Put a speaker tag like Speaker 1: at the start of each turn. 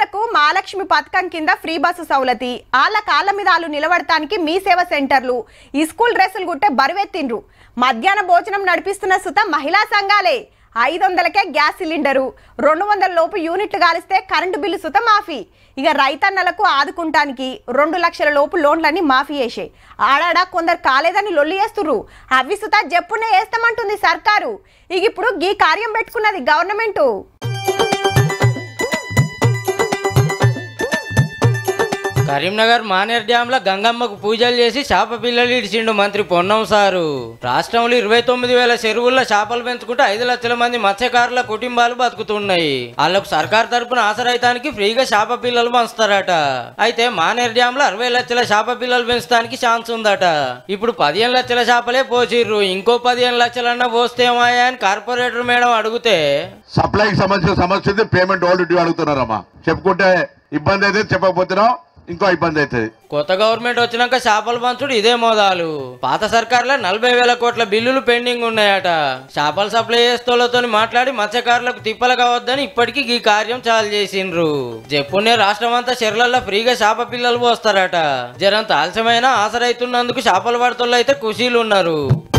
Speaker 1: మహిళలకు మహాలక్ష్మి పథకం కింద ఫ్రీ బస్సు సౌలతి ఆళ్ళ కాళ్ళ మీద వాళ్ళు నిలబడటానికి మీ సేవ సెంటర్లు ఈ స్కూల్ డ్రెస్సులు గుట్టే బరువెత్తిండ్రు మధ్యాహ్న భోజనం నడిపిస్తున్న సుత మహిళా సంఘాలే ఐదు వందలకే గ్యాస్ సిలిండరు రెండు వందల లోపు యూనిట్లు కాలిస్తే కరెంటు బిల్లు సుత మాఫీ ఇక రైతన్నలకు ఆదుకుంటానికి రెండు లక్షల లోపు లోన్లన్నీ మాఫీ చేసాయి ఆడాడా కొందరు కాలేదని లొల్లి చేస్తుర్రు అవి సుత జప్పునే వేస్తామంటుంది సర్కారు ఇక ఇప్పుడు గీ కార్యం పెట్టుకున్నది గవర్నమెంటు
Speaker 2: కరీంనగర్ మానేర్ డ్యామ్ లో గంగమ్మకు పూజలు చేసి చేప పిల్లలు ఇడిచిండు మంత్రి పొన్నం సారు రాష్ట్రంలో ఇరవై తొమ్మిది వేల చెరువుల్లో చేపలు పెంచుకుంటూ ఐదు లక్షల మంది మత్స్యకారుల కుటుంబాలు బతుకుతున్నాయి వాళ్ళకు సర్కార్ తరపున ఆసరైతానికి ఫ్రీగా చేప పిల్లలు పంచుతారట అయితే మానేర్ డ్యామ్ లో అరవై లక్షల చేప పిల్లలు పెంచడానికి ఛాన్స్ ఉందట ఇప్పుడు పదిహేను లక్షల చేపలే పోసిర్రు ఇంకో పదిహేను లక్షలన్నా పోస్తేమాయా అని కార్పొరేటర్ మేడం అడిగితే
Speaker 3: సప్లైకి సంబంధించిన సమస్య ఉంది పేమెంట్ ఓల్డ్ డ్యూ అడుగుతున్నారమ్మా చెప్పుకుంటే ఇబ్బంది అయితే చెప్పకపోతున్నాం ఇంకో ఇబ్బంది అవుతుంది
Speaker 2: కొత్త గవర్నమెంట్ వచ్చినాక చేపలు పంచుడు ఇదే మోదాలు పాత సర్కార్లో నలభై వేల కోట్ల బిల్లులు పెండింగ్ ఉన్నాయట చేపలు సప్లై చేస్తోళ్లతో మాట్లాడి మత్స్యకారులకు తిప్పలు కావద్దని ఇప్పటికీ ఈ కార్యం చాలు చేసిండ్రు చెప్పునే రాష్ట్రం అంతా చెర్లల్లో ఫ్రీగా చేప పిల్లలు పోస్తారట జరంత ఆలస్యమైన ఆసరైతున్నందుకు చేపలు పడుతుళ్ళు అయితే ఖుషీలు ఉన్నారు